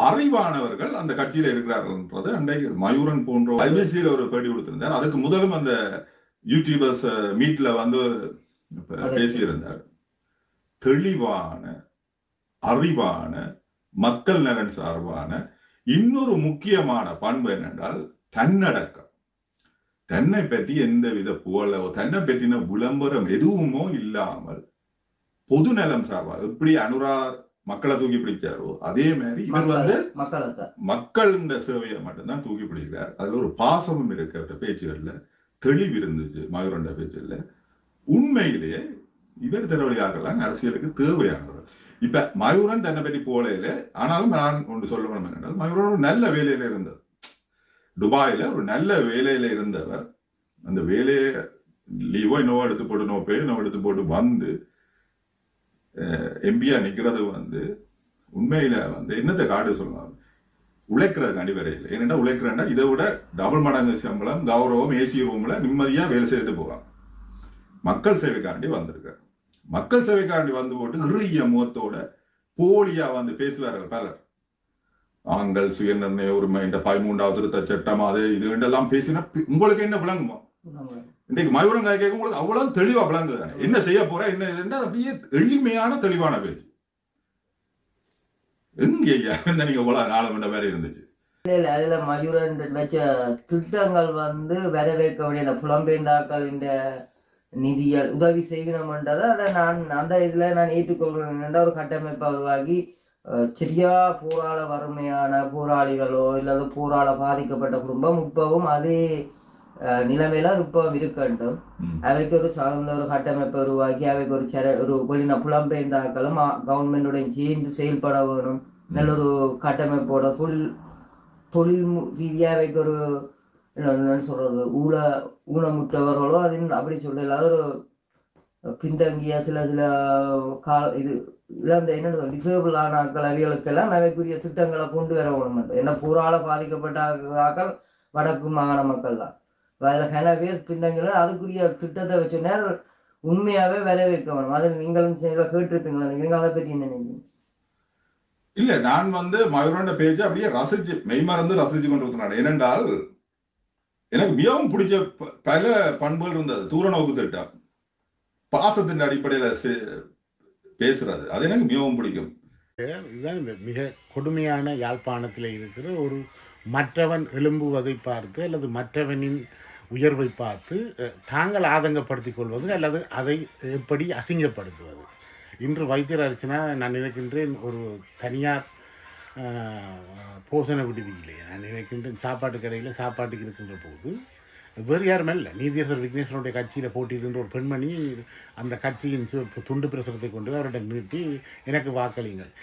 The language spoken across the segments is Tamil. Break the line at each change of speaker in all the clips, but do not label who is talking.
அறிவானவர்கள் அந்த கட்சியில இருக்கிறார்கள்ன்றது அன்றைக்கு மயூரன் போன்ற ஐபிசியில ஒரு பேட்டி கொடுத்திருந்தார் அதுக்கு முதலும் அந்த யூடியூபர்ஸ் மீட்ல வந்து பேசியிருந்தார் தெளிவான அறிவான மக்கள் நலன் சார்பான இன்னொரு முக்கியமான பண்பு என்னென்றால் தன்னடக்கம் தன்னை பற்றி எந்த வித புகழோ தன்னை பற்றின விளம்பரம் எதுவுமோ இல்லாமல் பொது நலம் சார்பாக எப்படி அனுரா மக்களை தூக்கி பிடிச்சாரோ அதே மாதிரி இவர் வந்து
மக்களத்தை
மக்கள் இந்த சேவையை மட்டும்தான் தூக்கி பிடிக்கிறார் அதுல ஒரு பாசமும் இருக்கு அவருடைய பேச்சுகள்ல தெளிவு இருந்துச்சு மயூரண்ட பேச்சுல உண்மையிலேயே இவர் திறவழியாகலாம் அரசியலுக்கு தேவையானவர் இப்ப மயூரன் தன்னை பற்றி போலையில ஆனாலும் நான் ஒன்று சொல்ல வேணும் என்னென்றால் மயூரன் ஒரு நல்ல வேலையில இருந்தவர் துபாயில ஒரு நல்ல வேலையில இருந்தவர் அந்த வேலையை லீவோ என்னவோ எடுத்து போட்டு நோ பே என்னவோ எடுத்து போட்டு வந்து எம்பியா நிக்கிறது வந்து உண்மையில வந்து என்னத்தை காட்டு சொல்லுவாங்க உழைக்கிறதுக்காண்டி வரையில ஏன்னா உழைக்கிறேன்னா இதை விட டபுள் மடங்கு சம்பளம் கௌரவம் ஏசி ரூம்ல நிம்மதியா வேலை செய்துட்டு போவாங்க மக்கள் சேவைக்காண்டி வந்திருக்காரு மக்கள் சேவைக்காண்டி வந்து போட்டு நிறைய முகத்தோட போலியா வந்து பேசுவார்கள் பலர் நாங்கள் சுயநிர்ணய உரிமை இந்த பதிமூன்றாவது திருத்த சட்டம் அது இது எல்லாம் பேசினா பி- உங்களுக்கு என்ன விளங்குமா இன்றைக்கு மயூரம் காய் கேட்க உங்களுக்கு அவ்வளவு தெளிவா விளங்குது தானே என்ன செய்ய போற என்ன இதுன்னா அப்படியே எளிமையான தெளிவான பேச்சு எங்க ஐயா இந்த நீங்க இவ்வளவு நாளம் என்ற வேற இருந்துச்சு
இல்ல இல்ல அதுல மயூரன் வச்ச திட்டங்கள் வந்து வரவேற்க வேண்டிய அந்த புலம்பெயர்ந்தாக்களின் நிதியல் உதவி செய்யணும்ன்றதை அதை நான் அந்த இதுல நான் ஏற்றுக்கொள்கிறேன் என்ற ஒரு கட்டமைப்பை உருவாக்கி அஹ், சரியா போராள வறுமையான போராளிகளோ இல்லது போராள பாதிக்கப்பட்ட குடும்பம் இப்பவும் அதே அஹ், நிலைமையில இப்பவும் இருக்கட்டும்
ம்.
அவைக்கு ஒரு சார்ந்த ஒரு கட்டமைப்பை உருவாக்கி அவைக்கு ஒரு செர ஒரு வெளின புலம்பெயர்ந்தாக்களும் கவர்மெண்டுடன் சேர்ந்து செயல்பட வேணும் நல்ல ஒரு கட்டமைப்போட தொழில் தொழில் மு- ரீதியா அவைக்கு ஒரு என்ன என்னன்னு சொல்றது ஊழ ஊனமுற்றவர்களோ அதில் அப்படி சொல்லல அது ஒரு பின்தங்கிய சில சில கால இது இழந்த என்ன டிசேபிள் ஆன ஆக்கள் அவைகளுக்கெல்லாம் அவைக்குரிய திட்டங்களை கொண்டு வர வேணும் என்ன பூரால பாதிக்கப்பட்ட ஆக்கள் வடக்கு மாகாண மக்கள் தான் அதில் கன பேர் பின்தங்கிய அதுக்குரிய திட்டத்தை வச்சு நேரம் உண்மையாவே வரவேற்க வேணும் அதை நீங்களும் சில கேட்டிருப்பீங்களா நீங்க அதை பற்றி என்ன நினைக்கிறீங்க
இல்ல நான் வந்து மயூரண்ட பேஜை அப்படியே ரசிச்சு மெய்மறந்து ரசிச்சு கொண்டு இருக்கிறேன் ஏனென்றால் எனக்கு மிகவும் பிடிச்ச ப- பல பண்புகள் இருந்தது தூர நோக்கு திட்டம் பாசத்தின் அடிப்படையில சே- பேசுறது அது எனக்கு மிகவும் பிடிக்கும்
இதுதான் இந்த மிக கொடுமையான யாழ்ப்பாணத்தில் இருக்கிற ஒரு மற்றவன் எழும்புவதை பார்த்து அல்லது மற்றவனின் உயர்வை பார்த்து அஹ், தாங்கள் ஆதங்கப்படுத்திக் கொள்வது அல்லது அதை எப்படி அசிங்கப்படுத்துவது இன்று வைத்தியர் அர்ச்சனா நான் நினைக்கின்றேன் ஒரு தனியார் அஹ், போசன விடுதியிலே நான் நினைக்கின்றேன் சாப்பாட்டு கடையில் சாப்பாட்டுக்கு இருக்கின்ற போது வேறு யாரும் இல்லை நீதியரசர் விக்னேஸ்வரனுடைய கட்சியில் போட்டியிடுகின்ற ஒரு பெண்மணி அந்த கட்சியின் சு- துண்டு பிரசுரத்தை கொண்டு போய் அவரிடம் நீட்டி எனக்கு வாக்களிங்கள்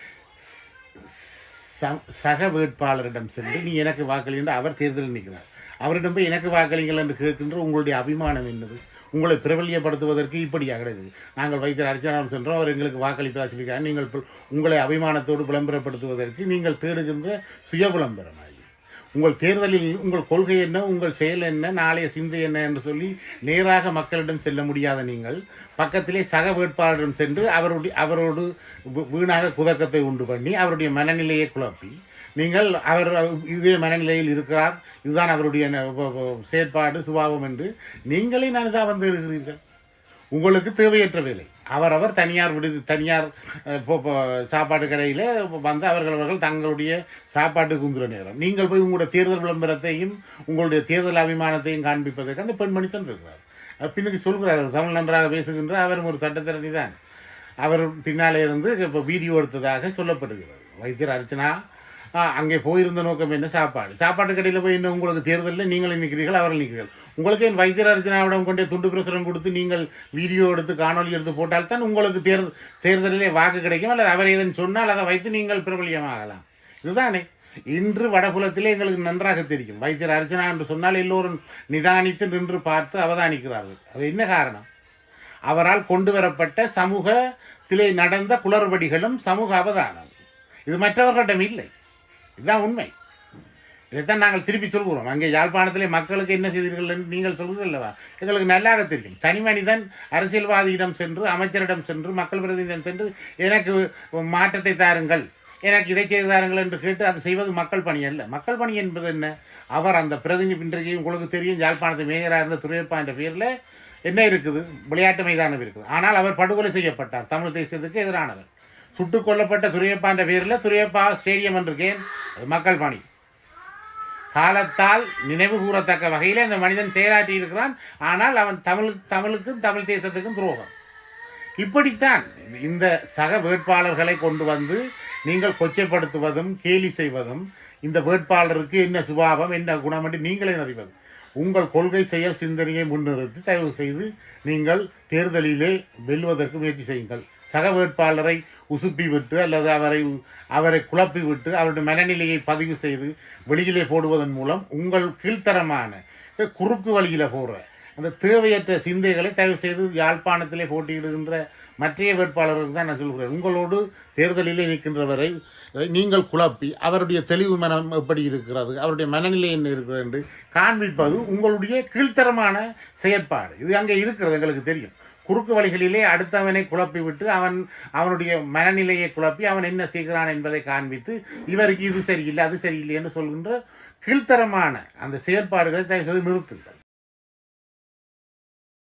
ச- சக வேட்பாளரிடம் சென்று நீ எனக்கு வாக்களி என்று அவர் தேர்தலில் நிற்கிறார் அவரிடம் போய் எனக்கு வாக்களிங்கள் என்று கேட்கின்ற உங்களுடைய அபிமானம் என்னது உங்களை பிரபல்யப்படுத்துவதற்கு இப்படியாக கிடையாது நாங்கள் வைத்தியர் அர்ச்சனாவும் சென்றோம் அவர் எங்களுக்கு வாக்களிப்பதாக சொல்லிக்கிறார் நீங்கள் பு- உங்களை அபிமானத்தோடு விளம்பரப்படுத்துவதற்கு நீங்கள் தேடுகின்ற சுய விளம்பரம் அது உங்கள் தேர்தலில் உங்கள் கொள்கை என்ன உங்கள் செயல் என்ன நாளைய சிந்தை என்ன என்று சொல்லி நேராக மக்களிடம் செல்ல முடியாத நீங்கள் பக்கத்திலே சக வேட்பாளரிடம் சென்று அவருடைய அவரோடு வீ- வீணாக குதர்க்கத்தை உண்டு பண்ணி அவருடைய மனநிலையை குழப்பி நீங்கள் அவர் இதே மனநிலையில் இருக்கிறார் இதுதான் அவருடைய ந- வ- வ- செயற்பாடு சுபாவம் என்று நீங்களே நான் இதாக வந்து எழுகிறீர்கள் உங்களுக்கு தேவையற்ற வேலை அவரவர் தனியார் விடுதி தனியார் அஹ், இப்போ இப்போ சாப்பாட்டு கடையில் வந்து அவர்கள் அவர்கள் தங்களுடைய சாப்பாட்டு குந்துற நேரம் நீங்கள் போய் உங்களுடைய தேர்தல் விளம்பரத்தையும் உங்களுடைய தேர்தல் அபிமானத்தையும் காண்பிப்பதற்கு அந்த பெண்மணி தான் இருக்கிறார் அஹ், பின்னுக்கு சொல்கிறார் அவர் தமிழ் நன்றாக பேசுகின்ற அவரும் ஒரு சட்டத்திரணி தான் அவர் பின்னாலே இருந்து இப்போ வீடியோ எடுத்ததாக சொல்லப்படுகிறது வைத்தியர் அர்ச்சனா ஆ, அங்கே போயிருந்த நோக்கம் என்ன சாப்பாடு சாப்பாட்டு கடையில் போய் என்ன உங்களுக்கு தேர்தலில் நீங்கள் நிற்கிறீர்கள் அவர்கள் நிற்கிறீர்கள் உங்களுக்கு என் வைத்தியர் அர்ச்சனாவிடம் கொண்டே துண்டு பிரசுரம் கொடுத்து நீங்கள் வீடியோ எடுத்து காணொலி எடுத்து போட்டால் தான் உங்களுக்கு தேர் தேர்தலிலே வாக்கு கிடைக்கும் அல்லது அவர் ஏதேனும் சொன்னால் அதை வைத்து நீங்கள் பிரபலியமாகலாம் இதுதானே இன்று வடபுலத்திலே எங்களுக்கு நன்றாக தெரியும் வைத்தியர் அர்ச்சனா என்று சொன்னால் எல்லோரும் நிதானித்து நின்று பார்த்து அவதானிக்கிறார்கள் அது என்ன காரணம் அவரால் கொண்டு வரப்பட்ட சமூகத்திலே நடந்த குளறுபடிகளும் சமூக அவதானம் இது மற்றவர்களிடம் இல்லை இதுதான் உண்மை இதைத்தான் நாங்கள் திருப்பி சொல்கிறோம் அங்கே யாழ்ப்பாணத்திலே மக்களுக்கு என்ன செய்தீர்கள் என்று நீங்கள் சொல்கிறீர்கள் அல்லவா எங்களுக்கு நல்லாக தெரியும் தனி மனிதன் அரசியல்வாதியிடம் சென்று அமைச்சரிடம் சென்று மக்கள் பிரதிநிதியிடம் சென்று எனக்கு மாற்றத்தை தாருங்கள் எனக்கு இதை செய்தாருங்கள் என்று கேட்டு அது செய்வது மக்கள் பணி அல்ல மக்கள் பணி என்பது என்ன அவர் அந்த பிரதிநிதி இன்றைக்கு உங்களுக்கு தெரியும் யாழ்ப்பாணத்து மேயராக இருந்த துறையப்பா என்ற பேரில் என்ன இருக்குது விளையாட்டு மைதானம் இருக்குது ஆனால் அவர் படுகொலை செய்யப்பட்டார் தமிழ் தேசத்துக்கு எதிரானவர் சுட்டுக் கொல்லப்பட்ட துரையப்பா என்ற பேரில் துரையப்பா ஸ்டேடியம் என்றிருக்கேன் அது மக்கள் பணி காலத்தால் நினைவு கூறத்தக்க வகையில் இந்த மனிதன் செயலாற்றி இருக்கிறான் ஆனால் அவன் தமிழுக்கு தமிழுக்கும் தமிழ் தேசத்துக்கும் துரோகம் இப்படித்தான் இந்த சக வேட்பாளர்களை கொண்டு வந்து நீங்கள் கொச்சைப்படுத்துவதும் கேலி செய்வதும் இந்த வேட்பாளருக்கு என்ன சுபாவம் என்ன குணம் என்று நீங்களே அறிவது உங்கள் கொள்கை செயல் சிந்தனையை முன்னிறுத்தி தயவு செய்து நீங்கள் தேர்தலிலே வெல்வதற்கு முயற்சி செய்யுங்கள் சக வேட்பாளரை உசுப்பி விட்டு அல்லது அவரை அவரை குழப்பி விட்டு அவருடைய மனநிலையை பதிவு செய்து வெளியிலே போடுவதன் மூலம் உங்கள் கீழ்த்தரமான குறுக்கு வழியில் போகிற அந்த தேவையற்ற சிந்தைகளை தயவு செய்து யாழ்ப்பாணத்திலே போட்டியிடுகின்ற மற்றைய வேட்பாளர்களுக்கு தான் நான் சொல்கிறேன் உங்களோடு தேர்தலிலே நிற்கின்றவரை நீங்கள் குழப்பி அவருடைய தெளிவு மனம் எப்படி இருக்கிறது அவருடைய மனநிலை என்ன இருக்கிறது என்று காண்பிப்பது உங்களுடைய கீழ்த்தரமான செயற்பாடு இது அங்கே இருக்கிறது எங்களுக்கு தெரியும் குறுக்கு வழிகளிலே அடுத்தவனை குழப்பி விட்டு அவன் அவனுடைய மனநிலையை குழப்பி அவன் என்ன செய்கிறான் என்பதை காண்பித்து இவருக்கு இது சரியில்லை அது சரியில்லை என்று சொல்கின்ற கீழ்த்தரமான அந்த செயற்பாடுகளை தயவு செய்து நிறுத்துங்கள்